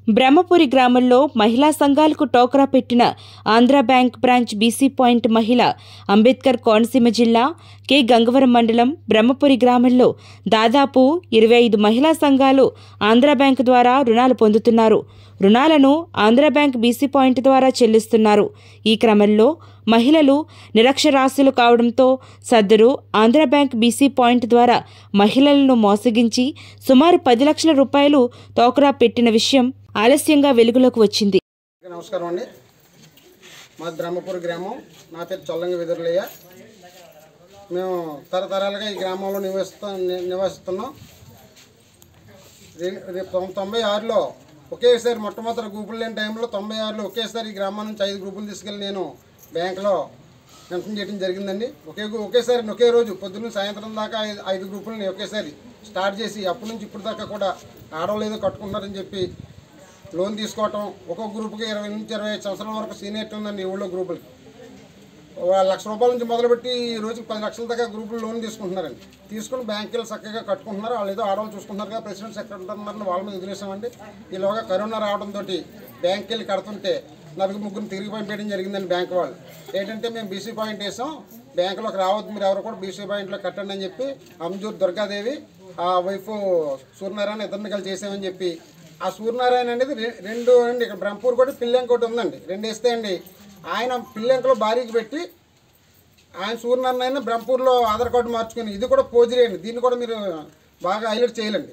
బ్రహ్మపురి గ్రామంలో మహిళా సంఘాలకు టోకరా పెట్టిన Andhra bank branch BC point మహిళ అంబేద్కర్ కోనసీమ జిల్లా కె గంగవరం మండలం బ్రహ్మపురి గ్రామంలో దాదాపు ఇరవై ఐదు మహిళా సంఘాలు ఆంధ్రా బ్యాంక్ ద్వారా రుణాలు పొందుతున్నారు రుణాలను ఆంధ్రా బ్యాంక్ బీసీ పాయింట్ ద్వారా చెల్లిస్తున్నారు ఈ క్రమంలో మహిళలు నిరక్షరాస్యులు కావడంతో సదరు ఆంధ్రా బ్యాంక్ బీసీ పాయింట్ ద్వారా మహిళలను మోసగించి సుమారు పది లక్షల రూపాయలు టోకరా పెట్టిన విషయం ఆలస్యంగా వెలుగులోకి వచ్చింది అందరికీ నమస్కారం అండి మాది బ్రహ్మపురి గ్రామం నా పేరు చొల్లంగి వెదురులయ్య మేము తరతరాలుగా ఈ గ్రామంలో నివసిస్తూ ని- నివసిస్తున్నాం రే- రేపు తొం- తొంభై ఆరులో ఒకేసారి మొట్టమొదటి గ్రూపులు లేని టైంలో తొంభై ఆరులో ఒకేసారి ఈ గ్రామం నుంచి ఐదు గ్రూపులు తీసుకెళ్ళి నేను బ్యాంకులో మెన్షన్ చేయడం జరిగిందండి ఒకే గ్రూ- ఒకేసారి ఒకే రోజు పొద్దున్న సాయంత్రం దాకా ఐదు ఐదు గ్రూపులని ఒకేసారి స్టార్ట్ చేసి అప్పటి నుంచి ఇప్పుడు దాకా కూడా ఆడవాళ్ళు ఏదో కట్టుకుంటారని చెప్పి లోన్ తీసుకోవటం ఒక్కొక్క గ్రూప్కి ఇరవై నుంచి ఇరవై ఐదు సంవత్సరాల వరకు సీనియర్ ఉందండి ఈ ఊళ్ళో గ్రూపులకి ఒక లక్ష రూపాయల నుంచి మొదలుపెట్టి ఈ రోజు పది లక్షల దాకా గ్రూపులు లోన్ తీసుకుంటున్నారండి తీసుకుని బ్యాంకులు చక్కగా కట్టుకుంటున్నారు వాళ్ళు ఏదో ఆడవాళ్ళు చూసుకుంటున్నారు కదా ప్రెసిడెంట్ సెక్రటరీ ఉన్నారని వాళ్ళ మీద వదిలేసామండి ఈలోగా కరోనా రావడంతో బ్యాంక్కి వెళ్ళి కడుతుంటే నలుగురు ముగ్గురు తిరిగి పంపించడం జరిగిందండి బ్యాంక్ వాళ్ళు ఏంటంటే మేము బీసీ పాయింట్ వేసాం బ్యాంకులోకి రావద్దు మీరు ఎవరు కూడా బీసీ పాయింట్లో కట్టండి అని చెప్పి అంజూర్ దుర్గాదేవి ఆ వైఫ్ సూర్యనారాయణ ఇద్దరిని కలిసి చేసామని చెప్పి ఆ సూర్యనారాయణ అనేది రె- రెండు అండి ఇక్కడ బ్రహ్మపూర్ కూడా పిల్లంక ఒకటి ఉందండి రెండు వేస్తే అండి ఆయన పిల్లంకలో భారీకి పెట్టి ఆయన సూర్యనారాయణ బ్రహ్మపూర్లో ఆధార్ కార్డు మార్చుకుని ఇది కూడా పోజరీ అండి దీన్ని కూడా మీరు బాగా హైలైట్ చేయాలండి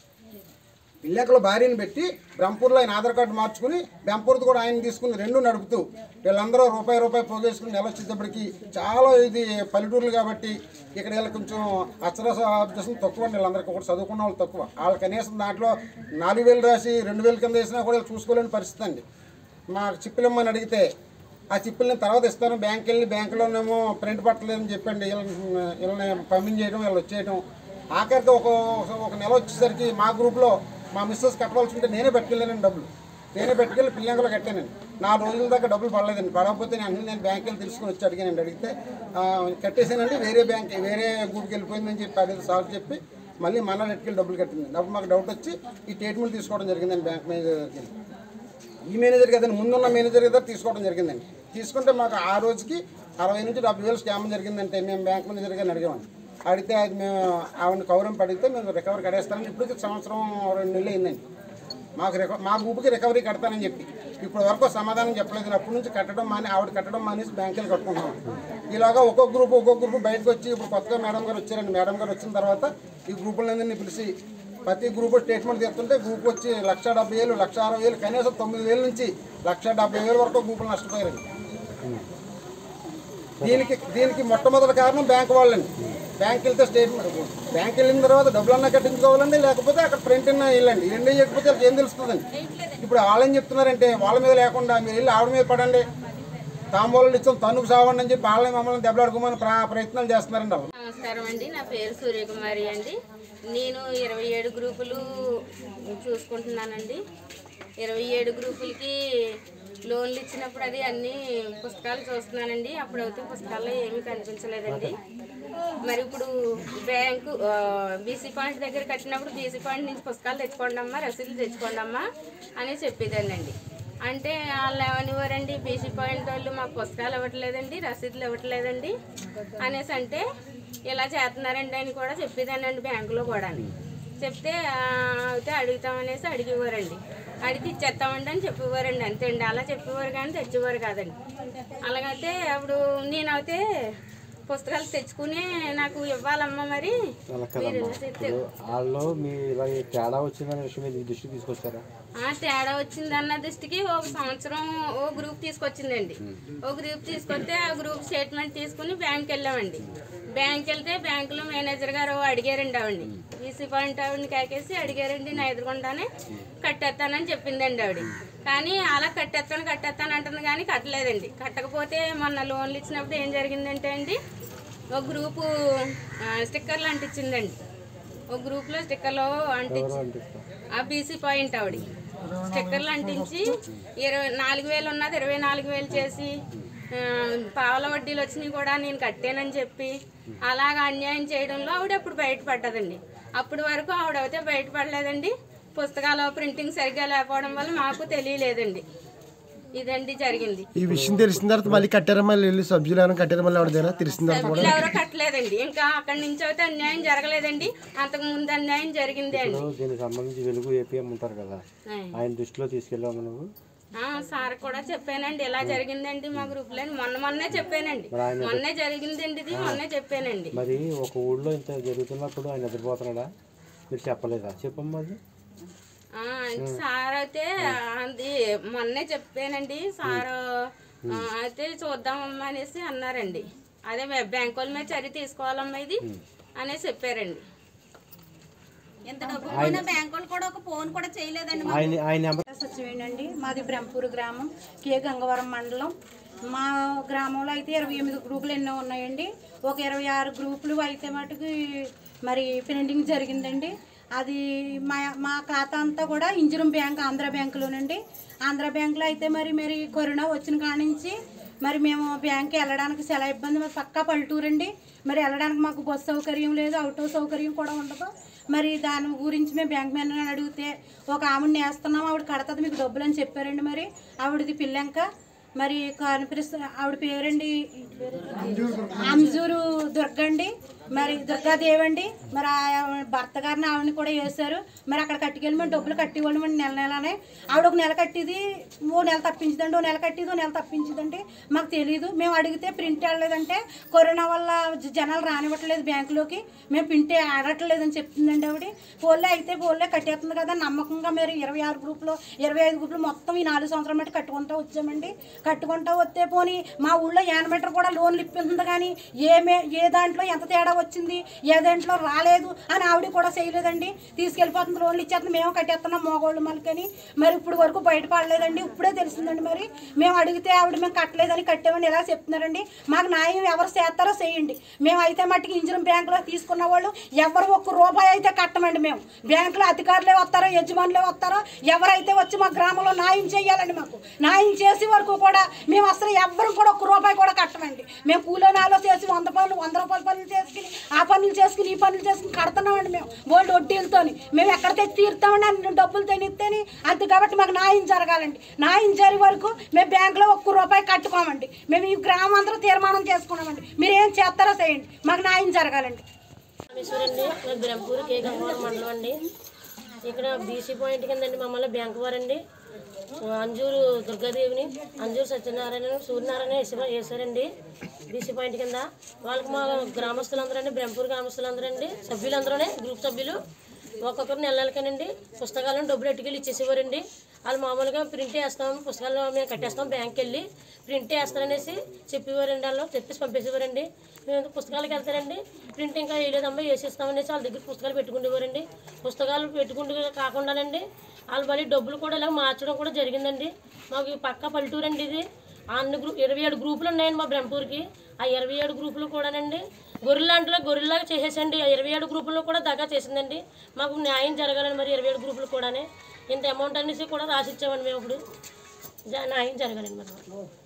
పిల్లకలో భార్యని పెట్టి బ్రహ్మపూర్లో ఆయన ఆధార్ కార్డు మార్చుకుని బ్రహ్మపూర్ది కూడా ఆయన తీసుకుని రెండు నడుపుతూ వీళ్ళందరూ రూపాయి రూపాయి పోగేసుకుని నెల వచ్చేటప్పటికి చాలా ఇది పల్లెటూర్లు కాబట్టి ఇక్కడ వీళ్ళకి కొంచెం అక్షరాభ్యాసం తక్కువ అండి వీళ్ళందరికీ కూడా చదువుకున్న వాళ్ళు తక్కువ వాళ్ళ కనీసం దాంట్లో నాలుగు వేలు రాసి రెండు వేల కింద వేసినా కూడా వీళ్ళు చూసుకోలేని పరిస్థితి అండి మా చిప్పులమ్మని అడిగితే ఆ చిప్పులు నేను తర్వాత ఇస్తాను బ్యాంక్ వెళ్ళి బ్యాంకులోనేమో ప్రింట్ పట్టలేదని చెప్పండి వీళ్ళని వీళ్ళని పంపించేయడం వీళ్ళు వచ్చేయడం ఆఖరికి ఒక ఒక నెల వచ్చేసరికి మా గ్రూప్లో మా మిస్సెస్ కట్టవలసి ఉంటే నేనే పెట్టుకెళ్ళానండి డబ్బులు నేనే పెట్టుకెళ్ళి పిల్లలు కట్టానండి నాలుగు రోజుల దాకా డబ్బులు పడలేదండి పడకపోతే నేను అన్నీ నేను బ్యాంక్ వెళ్ళి తెలుసుకొని వచ్చి అడిగానండి అడిగితే ఆ, కట్టేసానండి వేరే బ్యాంక్ వేరే గ్రూప్కి వెళ్ళిపోయిందని చెప్పి అడిగి సాల్వ్ చెప్పి మళ్ళీ మన నెట్కెళ్ళి డబ్బులు కట్టింది అప్పుడు మాకు డౌట్ వచ్చి ఈ స్టేట్మెంట్ తీసుకోవడం జరిగిందండి బ్యాంక్ మేనేజర్ దగ్గరికి వెళ్ళి. ఈ మేనేజర్ కదండి ముందున్న మేనేజర్ దగ్గర తీసుకోవడం జరిగిందండి తీసుకుంటే మాకు ఆ రోజుకి అరవై నుంచి డెబ్బై వేలు స్కామ్ జరిగిందంటే మేము బ్యాంక్ మేనేజర్ గారిని అడిగామండి అడిగితే అది మేము ఆవిడ కౌరం పడితే మేము రికవరీ కడేస్తామని ఇప్పటికి సంవత్సరం రెండు నెలలు అయిందండి మాకు రిక మా గ్రూప్కి రికవరీ కడతానని చెప్పి ఇప్పుడు వరకు సమాధానం చెప్పలేదు అప్పటి నుంచి కట్టడం మాని ఆవిడ కట్టడం మానేసి బ్యాంకులు కట్టుకుంటున్నాం ఇలాగా ఒక్కొక్క గ్రూప్ ఒక్కొక్క గ్రూప్ బయటకు వచ్చి ఇప్పుడు కొత్తగా మేడం గారు వచ్చారండి మేడం గారు వచ్చిన తర్వాత ఈ గ్రూపులందరినీ పిలిచి ప్రతి గ్రూప్ స్టేట్మెంట్ తీస్తుంటే గ్రూప్ వచ్చి లక్ష డెబ్బై వేలు లక్ష అరవై వేలు కనీసం తొమ్మిది వేల నుంచి లక్ష డెబ్బై వేల వరకు గ్రూపులు నష్టపోయారండి దీనికి దీనికి మొట్టమొదటి కారణం బ్యాంక్ వాళ్ళండి బ్యాంక్ వెళ్తే స్టేట్మెంట్ బ్యాంక్ వెళ్ళిన తర్వాత డబ్బులన్నా కట్టించుకోవాలండి లేకపోతే అక్కడ ప్రింట్ అన్నా వెళ్ళండి ఈ రెండు వేయకపోతే వాళ్ళకి ఏం తెలుస్తుందండి ఇప్పుడు వాళ్ళేం చెప్తున్నారంటే వాళ్ళ మీద లేకుండా మీరు వెళ్ళి ఆవిడ మీద పడండి తాంబూలం ఇచ్చాం తన్నుకు సావండి అని చెప్పి వాళ్ళని మమ్మల్ని దెబ్బలాడుకోమని ప్ర- ప్రయత్నాలు చేస్తున్నారండి వాళ్ళు నమస్కారం అండి నా పేరు సూర్యకుమారి అండి నేను ఇరవై ఏడు గ్రూపులు చూసుకుంటున్నానండి ఇరవై ఏడు గ్రూపులకి లోన్లు ఇచ్చినప్పుడు అది అన్ని పుస్తకాలు చూస్తున్నానండి అప్పుడు అయితే పుస్తకాల్లో ఏమీ కనిపించలేదండి మరి ఇప్పుడు బ్యాంకు బీసీ పాయింట్ దగ్గర కట్టినప్పుడు బీసీ పాయింట్ నుంచి పుస్తకాలు తెచ్చుకోండి అమ్మా రసీదులు తెచ్చుకోండి అమ్మా అని చెప్పేదానండి అంటే వాళ్ళు ఏమనివ్వరండి బీసీ పాయింట్ వాళ్ళు మాకు పుస్తకాలు ఇవ్వట్లేదండి రసీదులు ఇవ్వట్లేదండి అనేసి అంటే ఇలా చేస్తున్నారండి అని కూడా చెప్పేదానండి బ్యాంకులో కూడా చెప్తే "ఆ, అయితే అడుగుతామనేసి అడిగేవారండి అడిగి ఇచ్చేస్తామండి అని చెప్పేవారండి అంతే అండి అలా చెప్పేవారు కానీ తెచ్చేవారు కాదండి అలాగైతే అప్పుడు నేనైతే పుస్తకాలు తెచ్చుకుని నాకు ఇవ్వాలమ్మా మరి మీరు రసీదు వాళ్ళు మీ ఇలా ఈ తేడా వచ్చిందనే విషయం మీద దృష్టికి తీసుకొచ్చారా ఆ తేడా వచ్చింది అన్న దృష్టికి ఒక సంవత్సరం ఓ గ్రూప్ తీసుకొచ్చిందండి ఓ గ్రూప్ తీసుకొస్తే ఆ గ్రూప్ స్టేట్మెంట్ తీసుకుని బ్యాంక్ వెళ్ళామండి బ్యాంక్ వెళ్తే బ్యాంకులో మేనేజర్ గారు అడిగారండి ఆవిడని బీసీ పాయింట్ ఆవిడని కాకేసి అడిగారండి నా ఎదురుకుండానే కట్టేస్తానని చెప్పిందండి ఆవిడ కానీ అలా కట్టేస్తాను కట్టేస్తాను అంటుంది కానీ కట్టలేదండి కట్టకపోతే మొన్న లోన్లు ఇచ్చినప్పుడు ఏం జరిగిందంటే అండి ఒక గ్రూపు ఆ, స్టిక్కర్లు అంటించిందండి ఒక గ్రూప్లో స్టిక్కర్లు అంటించి ఆ బీసీ పాయింట్ ఆవిడ స్టిక్కర్లు అంటించి ఇరవై నాలుగు వేలు ఉన్నది ఇరవై నాలుగు వేలు చేసి ఆ, పావల వడ్డీలు వచ్చినాయి కూడా నేను కట్టానని చెప్పి అలాగ అన్యాయం చేయడంలో ఆవిడ అప్పుడు బయటపడ్డదండి అప్పటి వరకు ఆవిడ అయితే బయటపడలేదండి పుస్తకాలు ప్రింటింగ్ సరిగ్గా లేకపోవడం వల్ల మాకు తెలియలేదండి ఇదండి జరిగింది ఈ విషయం తెలిసిన తర్వాత మళ్ళీ కట్టారా మళ్ళీ వెళ్ళి సబ్జీలు ఏమైనా కట్టారా మళ్ళీ ఎవరిదైనా తెలిసిన తర్వాత కూడా సభ్యులు ఎవరో కట్టలేదండి ఇంకా అక్కడి నుంచి అయితే అన్యాయం జరగలేదండి అంతకు ముందు అన్యాయం జరిగింది అండి ఇప్పుడు దీనికి సంబంధించి వెలుగు ఏపీఎం ఉంటారు కదా ఆయన దృష్టిలో తీసుకెళ్ళాము నువ్వు ఆ, సార్ కూడా చెప్పానండి ఇలా జరిగిందండి మా గ్రూప్ లో మొన్న మొన్నే చెప్పానండి మొన్నే జరిగిందండి ఇది మొన్నే చెప్పానండి మరి ఒక ఊళ్ళో ఇంత జరుగుతున్నప్పుడు ఆయన నిద్రపోతున్నాడా మీరు చెప్పలేదా చెప్పమ్మా అది ఆ, సార్ అయితే అది మొన్నే చెప్పానండి సార్ ఆ, అయితే చూద్దామమ్మా అనేసి అన్నారండి అదే మే- బ్యాంకు వాళ్ళ మీద చర్య తీసుకోవాలమ్మా ఇది అనేసి చెప్పారండి ఎంత డబ్బు పోయినా బ్యాంకు వాళ్ళు కూడా ఒక ఫోన్ కూడా చేయలేదండి మాకు. ఆయన ఆయన నెంబర్ సచివేనండి మాది బ్రహ్మపూర్ గ్రామం కే గంగవరం మండలం మా గ్రామంలో అయితే ఇరవై ఎనిమిది గ్రూపులు ఎన్నో ఉన్నాయండి ఒక ఇరవై ఆరు గ్రూపులు అయితే మటుకు మరి ప్రింటింగ్ జరిగిందండి అది మా మా ఖాతా అంతా కూడా ఇంజరం బ్యాంక్ ఆంధ్ర బ్యాంకులోనండి ఆంధ్ర బ్యాంకులో అయితే మరి మరి కరోనా వచ్చిన కాడ నుంచి మరి మేము బ్యాంక్కి వెళ్ళడానికి చాలా ఇబ్బంది మరి పక్కా పల్లెటూరు అండి మరి వెళ్ళడానికి మాకు బస్సు సౌకర్యం లేదు ఆటో సౌకర్యం కూడా ఉండదు మరి దాని గురించి మేము బ్యాంక్ మేనేజర్ అడిగితే ఒక ఆవిడని వేస్తున్నాం ఆవిడ కడతది మీకు డబ్బులు అని చెప్పారండి మరి ఆవిడది పిల్లంక మరి కనిపిస్తు ఆవిడ పేరండి అంజూరు దుర్గండి మరి దుర్గాదేవి అండి మరి ఆ భర్త గారిని ఆవిడని కూడా వేశారు మరి అక్కడ కట్టుకెళ్ళి మేము డబ్బులు కట్టేవాళ్ళు మరి నెల నెలనే ఆవిడ ఒక నెల కట్టిది ఓ నెల తప్పించదండి ఓ నెల కట్టిది ఓ నెల తప్పించదండి మాకు తెలియదు మేము అడిగితే ప్రింట్ వెళ్ళలేదంటే కరోనా వల్ల జ- జనాలు రానివ్వట్లేదు బ్యాంకులోకి మేము ప్రింట్ ఆడట్లేదని చెప్తుందండి ఆవిడ ఫోన్లే అయితే ఫోన్లే కట్టేస్తుంది కదా నమ్మకంగా మీరు ఇరవై ఆరు గ్రూపులు ఇరవై ఐదు గ్రూపులు మొత్తం ఈ నాలుగు సంవత్సరాల మట్టి కట్టుకుంటూ వచ్చామండి కట్టుకుంటూ వస్తే పోనీ మా ఊళ్ళో యానమీటర్ కూడా లోన్లు ఇప్పింది కానీ ఏమే ఏ దాంట్లో ఎంత తేడా వచ్చింది ఏ దాంట్లో రాలేదు అని ఆవిడ కూడా చేయలేదండి తీసుకెళ్ళిపోతుంది లోన్లు ఇచ్చేస్తుంది మేము కట్టేస్తున్నాం మోగోళ్ళు మళ్ళీ మరి ఇప్పుడు వరకు బయటపడలేదండి ఇప్పుడే తెలిసిందండి మరి మేము అడిగితే ఆవిడ మేము కట్టలేదని కట్టామని ఎలా చెప్తున్నారండి మాకు న్యాయం ఎవరు చేస్తారో చేయండి మేము అయితే మట్టుకు ఇంజనం బ్యాంకులో తీసుకున్న వాళ్ళు ఎవరు ఒక్క రూపాయి అయితే కట్టమండి మేము బ్యాంకులో అధికారులే వస్తారో యజమానులే వస్తారో ఎవరైతే వచ్చి మా గ్రామంలో న్యాయం చేయాలండి మాకు న్యాయం చేసే వరకు కూడా మేము అసలు ఎవ్వరు కూడా ఒక్క రూపాయి కూడా కట్టమండి మేము కూలోనాలో చేసి వంద పనులు వంద రూపాయల పనులు చేసుకుని ఆ పనులు చేసుకుని ఈ పనులు చేసుకుని కడుతున్నామండి మేము బోల్డ్ వడ్డీలతోని మేము ఎక్కడ తెచ్చి తీరుతామండి అన్ని డబ్బులు తెనిస్తేని అంతే కాబట్టి మాకు న్యాయం జరగాలండి న్యాయం జరిగే వరకు మేము బ్యాంకులో ఒక్క రూపాయి కట్టుకోమండి మేము ఈ గ్రామం అందరూ తీర్మానం చేసుకున్నామండి మీరు ఏం చేస్తారో చేయండి మాకు న్యాయం జరగాలండి రామేశ్వరండి మేము బ్రహ్మపూర్ కే గంగవరం మండలం అండి ఇక్కడ బీసీ పాయింట్ కిందండి మమ్మల్ని బ్యాంకు వారండి అంజూరు దుర్గాదేవిని అంజూరు సత్యనారాయణ సూర్యనారాయణ వేసారు వేసారండి బీసీ పాయింట్ కింద వాళ్ళకి మా గ్రామస్తులందరూ అండి బ్రహ్మపూర్ గ్రామస్తులందరూ అండి సభ్యులందరూనే గ్రూప్ సభ్యులు ఒక్కొక్కరు నెల నెలకనండి పుస్తకాలను డబ్బులు ఎట్టుకెళ్ళి ఇచ్చేసేవారండి వాళ్ళు మామూలుగా ప్రింట్ వేస్తాం పుస్తకాలు మేము కట్టేస్తాం బ్యాంక్కి వెళ్ళి ప్రింట్ వేస్తారనేసి చెప్పేవారండి వాళ్ళు చెప్పేసి పంపేసేవారండి మేము పుస్తకాలకు వెళ్తారండి ప్రింట్ ఇంకా వేయలేదమ్మా వేసేస్తామనేసి వాళ్ళ దగ్గర పుస్తకాలు పెట్టుకునేవారండి పుస్తకాలు పెట్టుకుంటూ కాకుండానండి వాళ్ళు మళ్ళీ డబ్బులు కూడా ఇలా మార్చడం కూడా జరిగిందండి మాకు ఈ పక్క పల్లెటూరు అండి ఇది అన్ని గ్రూప్ ఇరవై ఏడు గ్రూపులు ఉన్నాయండి మా బ్రహ్మపూర్కి ఆ ఇరవై ఏడు గ్రూపులు కూడానండి గొర్రెలాంటిలో గొర్రెలాగా చేసేసండి ఆ ఇరవై ఏడు గ్రూపుల్లో కూడా దగా చేసిందండి మాకు న్యాయం జరగాలని మరి ఇరవై ఏడు గ్రూపులు కూడానే ఇంత అమౌంట్ అనేసి కూడా రాసిచ్చామండి మేము ఇప్పుడు జ- న్యాయం జరగాలండి మరి